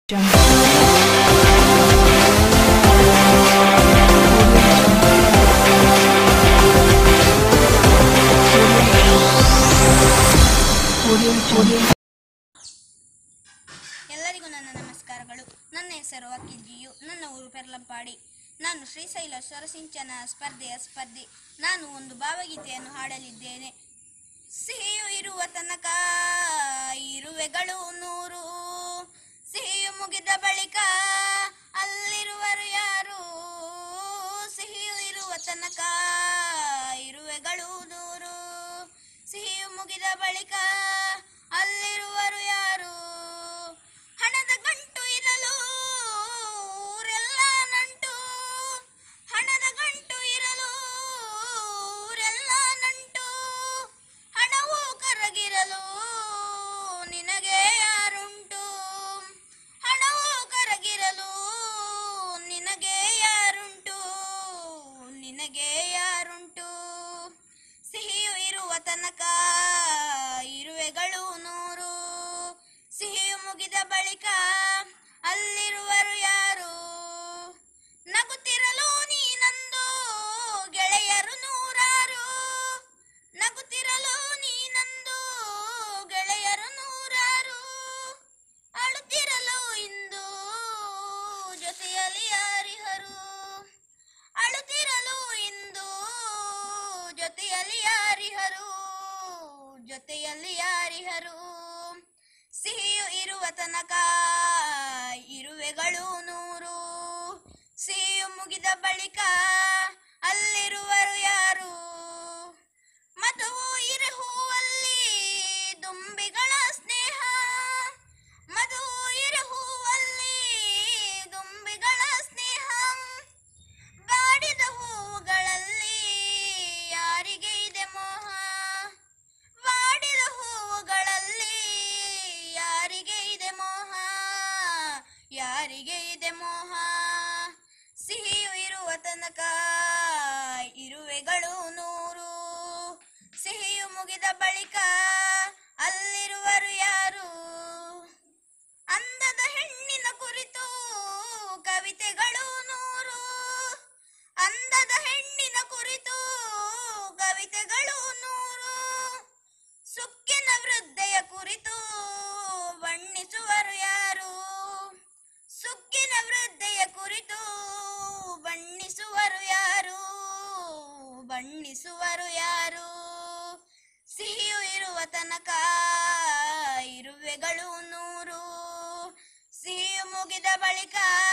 ಎಲ್ಲರಿಗೂ ನನ್ನ ನಮಸ್ಕಾರಗಳು ನನ್ನ ಹೆಸರು ಅಕ್ಕಿಜಿಯು ನನ್ನ ಊರು ಪೆರ್ಲಂಪಾಡಿ ನಾನು ಶ್ರೀಶೈಲ ಸ್ವರಸಿಂಚನ ಸ್ಪರ್ಧೆಯ ಸ್ಪರ್ಧಿ ನಾನು ಒಂದು ಭಾವಗೀತೆಯನ್ನು ಹಾಡಲಿದ್ದೇನೆ ಸಿಹಿಯು ಇರುವ ತನಕ ಇರುವೆಗಳು ನೂರು ಸಿಹಿಯು ಮುಗಿದ ಬಳಿಕ ಅಲ್ಲಿರುವರು ಯಾರು ಸಿಹಿಯು ಇರುವ ತನಕ ಇರುವೆಗಳು ನೂರು ಸಿಹಿಯು ಮುಗಿದ ಬಳಿಕ ಅಲ್ಲಿರುವರು ಯಾರು ಹಣದ ಗಂಟು ಇರಲು ಊರೆಲ್ಲ ನಂಟು ಹಣದ ಗಂಟು ಇರಲು ಊರೆಲ್ಲ ನಂಟು ಹಣವು ಕರಗಿರಲು ನಿನಗೆ ಯಾರುಂಟು ಹಣವು ಕರಗಿರಲು ನಿನಗೆ ಯಾರುಂಟು ನಿನಗೆ ಯಾರುಂಟು ಸಿಹಿಯು ಇರುವ ತನಕ ಇರುವೆಗಳು ನೂರು ಸಿಹಿಯು ಮುಗಿದ ಬಳಿಕ ಅಲ್ಲಿರುವರು ಯಾರು ನಗುತ್ತಿರಲು ನೀನಂದು ಗೆಳೆಯರು ನೂರಾರು ನಗುತ್ತಿರಲು ನೀನಂದು ಗೆಳೆಯರು ನೂರಾರು ಅಳುತ್ತಿರಲು ಇಂದು ಜೊತೆಯಲ್ಲಿ ಯಾರಿಹರು ಅಳುತ್ತಿರಲು ಇಂದು ಜೊತೆಯಲ್ಲಿ ಯಾರಿಹರು ಜೊತೆಯಲ್ಲಿ ಯಾರಿಹರು ಸಿಹಿಯು ಇರುವ ತನಕ ಇರುವೆಗಳು ನೂರು ಸಿಹಿಯು ಮುಗಿದ ಬಳಿಕ ಅಲ್ಲಿರುವರು ಯಾರು ಮಧುವು ಇರಹುವಲ್ಲಿ ದುಂಬಿಗಳ ಸ್ನೇಹ ಮಧುವು ಇರಹುವಲ್ಲಿ ದುಂಬಿಗಳ ಸ್ನೇಹ ಬಾಡಿದ ಹೂವುಗಳಲ್ಲಿ ಯಾರಿಗೆ ಇದೆ ಮೋಹ ಬಾಡಿದ ಹೂವುಗಳಲ್ಲಿ ಯಾರಿಗೆ ಇದೆ ಮೋಹ ಯಾರಿಗೆ ಇದೆ ಮೋಹ ಸಿಹಿಯು ಇರುವ ತನಕ ಇರುವೆಗಳು ನೂರು ಸಿಹಿಯು ಮುಗಿದ ಬಳಿಕ ಅಲ್ಲಿರುವರು ಯಾರು ಅಂದದ ಹೆಣ್ಣಿನ ಕುರಿತು ಕವಿತೆಗಳು ನೂರು ಅಂದದ ಹೆಣ್ಣಿನ ಕುರಿತು ಕವಿತೆಗಳು ನೂರು ಸುಕ್ಕಿನ ವೃದ್ಧೆಯ ಕುರಿತು ಬಣ್ಣಿಸುವರು ಯಾರು ಸುಕ್ಕಿನ ವೃದ್ಧೆಯ ಕುರಿತು ಬಣ್ಣಿಸುವರು ಯಾರು ಬಣ್ಣಿಸುವರು ಯಾರು ಸಿಹಿಯು ಇರುವ ತನಕ ಇರುವೆಗಳು ನೂರು ಸಿಹಿಯು ಮುಗಿದ ಬಳಿಕ